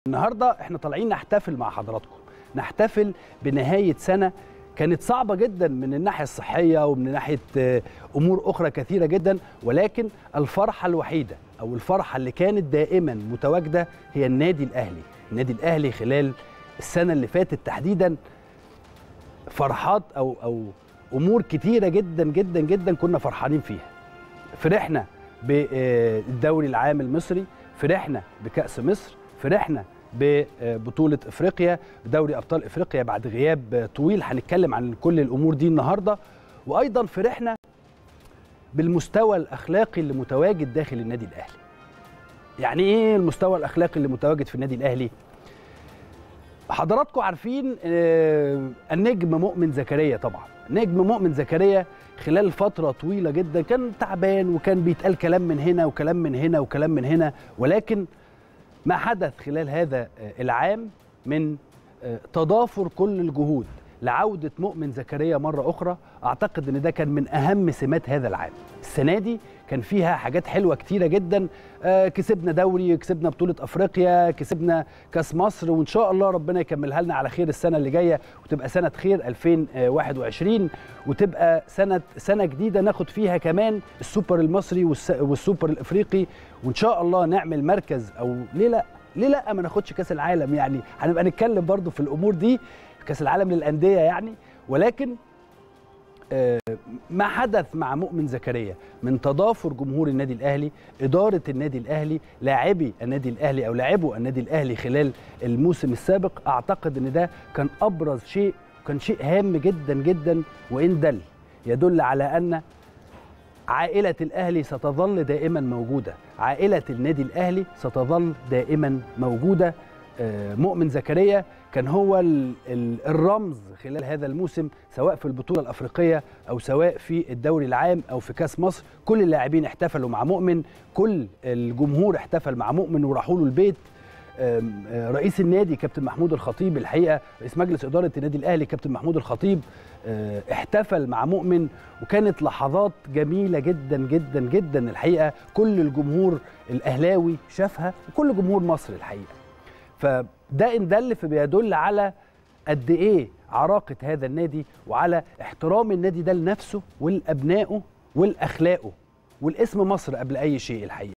النهارده احنا طالعين نحتفل مع حضراتكم نحتفل بنهايه سنه كانت صعبه جدا من الناحيه الصحيه ومن ناحيه آه، امور اخرى كثيره جدا ولكن الفرحه الوحيده او الفرحه اللي كانت دائما متواجده هي النادي الاهلي النادي الاهلي خلال السنه اللي فاتت تحديدا فرحات او او امور كتيره جدا جدا جدا كنا فرحانين فيها فرحنا بالدوري العام المصري فرحنا بكأس مصر فرحنا ببطولة افريقيا بدوري ابطال افريقيا بعد غياب طويل هنتكلم عن كل الامور دي النهارده وايضا فرحنا بالمستوى الاخلاقي اللي متواجد داخل النادي الاهلي. يعني ايه المستوى الاخلاقي اللي متواجد في النادي الاهلي؟ حضراتكم عارفين آه، النجم مؤمن زكريا طبعا نجم مؤمن زكريا خلال فترة طويلة جدا كان تعبان وكان بيتقال كلام من هنا وكلام من هنا وكلام من هنا ولكن ما حدث خلال هذا آه، العام من آه، تضافر كل الجهود لعودة مؤمن زكريا مرة أخرى أعتقد أن ده كان من أهم سمات هذا العام السنة دي كان فيها حاجات حلوة كتيرة جدا آه، كسبنا دوري كسبنا بطولة أفريقيا كسبنا كاس مصر وإن شاء الله ربنا يكملها لنا على خير السنة اللي جاية وتبقى سنة خير 2021 وتبقى سنة سنة جديدة ناخد فيها كمان السوبر المصري والس- والسوبر الإفريقي وإن شاء الله نعمل مركز أو ليه لأ ليه لا ما ناخدش كاس العالم يعني هنبقى نتكلم برضو في الامور دي كاس العالم للانديه يعني ولكن آه، ما حدث مع مؤمن زكريا من تضافر جمهور النادي الاهلي اداره النادي الاهلي لاعبي النادي الاهلي او لاعبو النادي الاهلي خلال الموسم السابق اعتقد ان ده كان ابرز شيء كان شيء هام جدا جدا وان دل يدل على ان عائلة الأهلي ستظل دائما موجودة عائلة النادي الأهلي ستظل دائما موجودة آه، مؤمن زكريا كان هو ال- ال- الرمز خلال هذا الموسم سواء في البطولة الأفريقية أو سواء في الدوري العام أو في كاس مصر كل اللاعبين احتفلوا مع مؤمن كل الجمهور احتفل مع مؤمن وراحوا له البيت آم، آه، رئيس النادي كابتن محمود الخطيب الحقيقه رئيس مجلس اداره النادي الاهلي كابتن محمود الخطيب آه، احتفل مع مؤمن وكانت لحظات جميله جدا جدا جدا الحقيقه كل الجمهور الاهلاوي شافها وكل جمهور مصر الحقيقه فده ان دل فبيدل على قد ايه عراقه هذا النادي وعلى احترام النادي ده لنفسه ولابنائه ولاخلاقه والاسم مصر قبل اي شيء الحقيقه